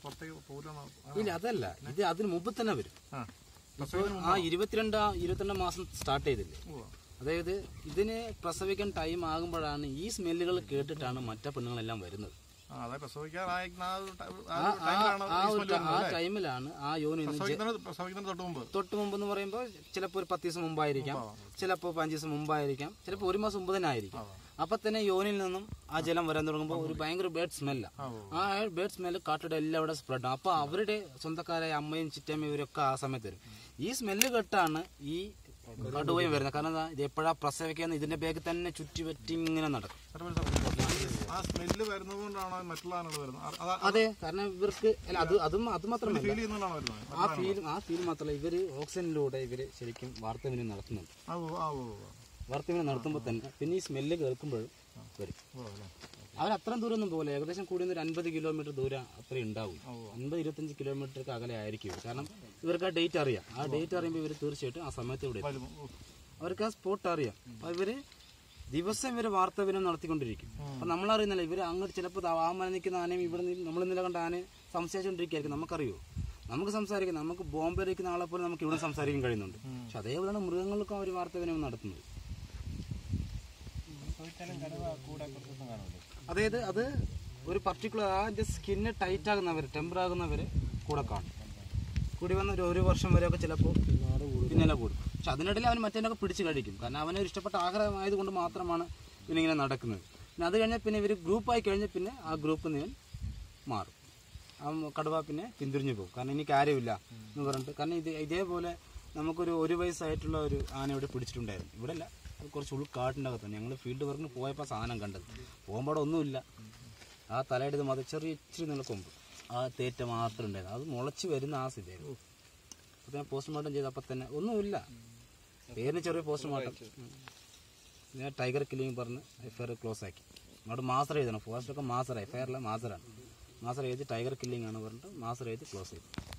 പുറത്തേക്ക് പോരാണോ ഇല്ല അതല്ല ഇത് അതിന് മുമ്പ് തന്നെ വരും ആ ഇപ്പോൾ ആ ഇരുപത്തിരണ്ടാം ഇരുപത്തിരണ്ടാം മാസം സ്റ്റാർട്ട് ചെയ്തില്ലേ ഉവ്വ. അതായത് ഇതിന് പ്രസവിക്കാൻ ടൈം ആകുമ്പോഴാണ് ഈ സ്മെല്ലുകൾ കേട്ടിട്ടാണ് മറ്റേ പെണ്ണുങ്ങളെല്ലാം വരുന്നത് ആ അതായത് പ്രസവിക്കാറായി ആ ഒരു ടൈ- ആ ആ ഒരു ടൈമിലാണ് ആ ഈ ഒരു smell ട- ആ വരുന്നത് അല്ലേ? ടൈമിലാണ് ആ യോനി പ്രസവിക്കുന്നതിന് പ്രസവിക്കുന്നതിന് തൊട്ട് മുമ്പ് തൊട്ട് മുമ്പ് എന്ന് പറയുമ്പോൾ ചിലപ്പോൾ ഒരു പത്ത് ദിവസം മുമ്പായിരിക്കാം ചിലപ്പോൾ പതിനഞ്ച് ദിവസം മുമ്പായിരിക്കാം ചിലപ്പോൾ ഒരു മാസം മുമ്പ് തന്നെ ആയിരിക്കും അപ്പൊ തന്നെ യോനിൽ നിന്നും ആ ജലം വരാൻ തുടങ്ങുമ്പോൾ ഒരു ഭയങ്കര ബേഡ് സ്മെല്ല ആ ബേഡ് സ്മെല്ല് കാട്ടിടെ എല്ലാം അവിടെ സ്പ്രെഡ് അപ്പൊ അവരുടെ സ്വന്തക്കാരായ അമ്മയും ചിറ്റമ്മയും ഇവരൊക്കെ ആ സമയത്ത് വരും ഈ സ്മെല്ല് കെട്ടാണ് ഈ കടുവയും വരുന്നത് കാരണം എന്താ ഇത് എപ്പോഴാ പ്രസവിക്കാന്ന് ഇതിന്റെ ബാഗ് തന്നെ ചുറ്റി പറ്റി ഇങ്ങനെ നടക്കും സാറേ, ഒരു സാറേ, ആ സ്മെല്ല് വരുന്നത് കൊണ്ടാണോ മറ്റുള്ള ആളുകൾ വരുന്നത് അ- അതാ അതെ കാരണം ഇവർക്ക് അല്ല അത് അതും അത് മാത്രമല്ല ഫീൽ ചെയ്യുന്നതുകൊണ്ടാണോ വരുന്നത് ആ ഫീൽ ആ ഫീൽ മാത്രമല്ല ഇവര് ഓക്സിജനിലൂടെ ഇവര് ശരിക്കും വാർത്തവിനം നടത്തുന്നുണ്ട് ആ ഓ ആ ഓ ഓ. വാർത്തവിനം നടത്തുമ്പോൾ തന്നെ പിന്നെ ഈ സ്മെല്ല് കേൾക്കുമ്പോഴും വരും ഓ അല്ലേ അവർ അത്രയും ദൂരം ഒന്നും പോലെ ഏകദേശം കൂടി ഒരു അൻപത് കിലോമീറ്റർ ദൂരം അത്രയും ഉണ്ടാവും അൻപത് ഇരുപത്തഞ്ച് കിലോമീറ്റർക്ക് അകലെ ആയിരിക്കും ഇവർ. കാരണം ഇവർക്ക് ആ ഡേറ്റ് അറിയാം ആ ഡേറ്റ് അറിയുമ്പോൾ ഇവർ തീർച്ചയായിട്ടും ആ സമയത്ത് ഇവിടെ എത്തും. വരും. ഓ. അവർക്ക് ആ സ്പോട്ട് അറിയാം അപ്പൊ ഇവര് ദിവസം ഇവര് വാർത്താവിനം നടത്തിക്കൊണ്ടിരിക്കും അപ്പൊ നമ്മളറിയുന്നില്ല ഇവര് അങ്ങോട്ട് ചിലപ്പോൾ ആ മല നിൽക്കുന്ന ആനയും ഇവിടെ നമ്മൾ ഇന്നലെ കണ്ട ആനയെ സംസാരിച്ചുകൊണ്ടിരിക്കുകയായിരിക്കും നമുക്കറിയോ നമുക്ക് സംസാരിക്കാം നമുക്ക് ബോംബെ ഇരിക്കുന്ന ആളെ പോലെ നമുക്ക് ഇവിടെ സംസാരിക്കാൻ കഴിയുന്നുണ്ട് പക്ഷെ അതേപോലെയാണ് മൃഗങ്ങൾക്കും അവർ വാർത്താവിനം നടത്തുന്നത് അതായത് അത് ഒരു പർട്ടിക്കുലർ അതിന്റെ സ്കിന്ന് ടൈറ്റ് ആകുന്നവർ ടെമ്പർ ആകുന്നവർ കൂടെ കാണും കൂടി വന്ന ഒരു ഒരു വർഷം വരെയൊക്കെ ചിലപ്പോൾ പിന്നാലെ കൂടും പക്ഷെ അതിനിടയിൽ അവൻ മറ്റേനൊക്കെ പിടിച്ച് കഴിക്കും കാരണം അവന് ഒരു ഇഷ്ടപ്പെട്ട ആഗ്രഹമായത് കൊണ്ട് മാത്രമാണ് ഇവനിങ്ങനെ നടക്കുന്നത് പിന്നെ അത് കഴിഞ്ഞാൽ പിന്നെ ഇവർ ഗ്രൂപ്പായി കഴിഞ്ഞാൽ പിന്നെ ആ ഗ്രൂപ്പിൽ നിന്ന് ഇവൻ മാറും ആ കടുവ പിന്നെ പിന്തിരിഞ്ഞു പോകും കാരണം എനിക്ക് ആരുമില്ല എന്ന് പറഞ്ഞിട്ട് കാരണം ഇത് ഇതേപോലെ നമുക്കൊരു ഒരു വയസ്സായിട്ടുള്ള ഒരു ആന ഇവിടെ പിടിച്ചിട്ടുണ്ടായിരുന്നു ഇവിടെ അല്ല അത് കുറച്ച് ഉൾക്കാട്ടിൻ്റെ അകത്താണ് ഞങ്ങൾ ഫീൽഡ് വർക്കിന് പോയപ്പോൾ ആ സാധനം കണ്ടത് പോകുമ്പോൾ അവിടെ ഒന്നുമില്ല ആ തലയുടെ ഇത് മാത്രം ചെറിയ ഇച്ചിരി നിലക്കൊമ്പ് ആ തേറ്റ മാത്രം ഉണ്ടായിരുന്നു അത് മുളച്ച് വരുന്ന ആ സ്ഥിതിയായിരുന്നു അപ്പോൾ ഞാൻ പോസ്റ്റ്മോർട്ടം ചെയ്ത് അപ്പം തന്നെ ഒന്നുമില്ല പേരിന് ചെറിയ പോസ്റ്റ്മോർട്ടം ഞാൻ ടൈഗർ കില്ലിങ് പറഞ്ഞ് എഫ്ഐആർ ക്ലോസ് ആക്കി അങ്ങോട്ട് മാസർ എഴുതണം ഫോറസ്റ്റൊക്കെ മാസർ എഫ്ഐആറിലെ മാസറാണ് മാസർ എഴുതി ടൈഗർ കില്ലിംഗ് ആണ് പറഞ്ഞിട്ട് മാസർ എഴുതി ക്ലോസ് ചെയ്തു